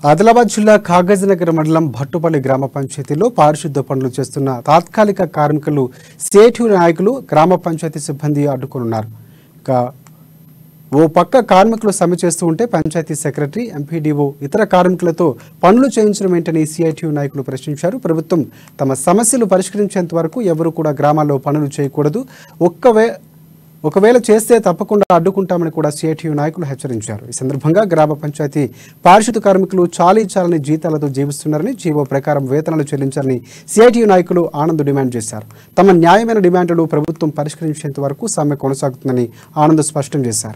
ఆదిలాబాద్ జిల్లా కాగజ్నగర్ మండలం భట్టుపల్లి గ్రామ పంచాయతీలో పారిశుద్ధ పనులు చేస్తున్న తాత్కాలిక కార్మికులు సేటు నాయకులు గ్రామ పంచాయతీ సిబ్బంది అడ్డుకున్నారు ఇక ఓ పక్క కార్మికులు సమ్మె చేస్తూ ఉంటే పంచాయతీ సెక్రటరీ ఎంపీడీఓ ఇతర కార్మికులతో పనులు చేయించడం ఏంటని సిఐటియు నాయకులు ప్రశ్నించారు ప్రభుత్వం తమ సమస్యలు పరిష్కరించేంత వరకు ఎవరు కూడా గ్రామాల్లో పనులు చేయకూడదు ఒక్కవే ఒకవేళ చేస్తే తప్పకుండా అడ్డుకుంటామని కూడా సిఐటియు నాయకులు హెచ్చరించారు ఈ సందర్భంగా గ్రామ పంచాయతీ పారిశుద్ధ కార్మికులు చాలీ చాలని జీతాలతో జీవిస్తున్నారని జీవో ప్రకారం వేతనాలు చెల్లించాలని సిఐటియు నాయకులు ఆనంద్ డిమాండ్ చేశారు తమ న్యాయమైన డిమాండ్లు ప్రభుత్వం పరిష్కరించేంత వరకు సమ్మె కొనసాగుతుందని ఆనంద్ స్పష్టం చేశారు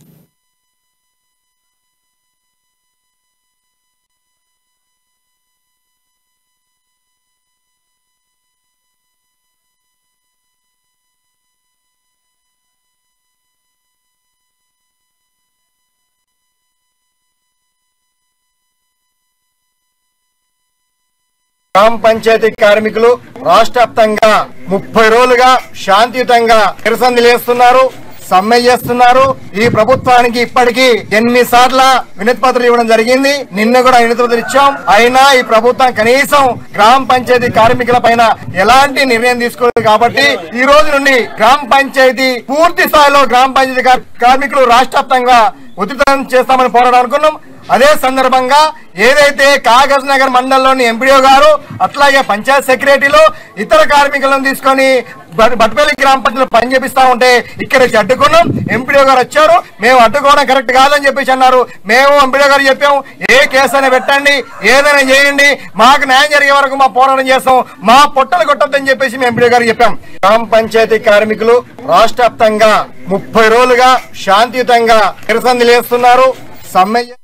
గ్రామ పంచాయతీ కార్మికులు రాష్ట్ర వ్యాప్తంగా ముప్పై రోజులుగా శాంతియుతంగా నిరసన చేస్తున్నారు సమ్మె చేస్తున్నారు ఈ ప్రభుత్వానికి ఇప్పటికీ ఎన్నిసార్ల వినతి పత్రాలు ఇవ్వడం జరిగింది నిన్న కూడా వినతి పత్రం ఇచ్చాం అయినా ఈ ప్రభుత్వం కనీసం గ్రామ పంచాయతీ కార్మికుల పైన ఎలాంటి నిర్ణయం తీసుకోలేదు కాబట్టి ఈ రోజు నుండి గ్రామ పంచాయతీ పూర్తి స్థాయిలో గ్రామ పంచాయతీ కార్- కార్మికులు రాష్ట్ర వ్యాప్తంగా ఉధృతం చేస్తామని పోరాటం అనుకున్నాం అదే సందర్భంగా ఏదైతే కాగజ్ నగర్ మండలంలోని ఎంపీడీఓ గారు అట్లాగే పంచాయత్ సెక్రటరీలు ఇతర కార్మికులను తీసుకొని బట్- బట్పల్లి గ్రామ పంచాయతీలో పని చేపిస్తా ఉంటే ఇక్కడ వచ్చి అడ్డుకున్నాం ఎంపీడీఓ గారు వచ్చారు మేము అడ్డుకోవడం కరెక్ట్ కాదని చెప్పేసి అన్నారు మేము ఎంపీడీఓ గారు చెప్పాం ఏ కేసు అయినా పెట్టండి ఏదైనా చేయండి మాకు న్యాయం జరిగే వరకు మా పోరాటం చేస్తాం మా పొట్టలు కొట్టొద్దని చెప్పేసి మేము ఎంపీడీఓ గారు చెప్పాం గ్రామ పంచాయతీ కార్మికులు రాష్ట్ర వ్యాప్తంగా ముప్పై రోజులుగా శాంతియుతంగా నిరసన చేస్తున్నారు సమ్మె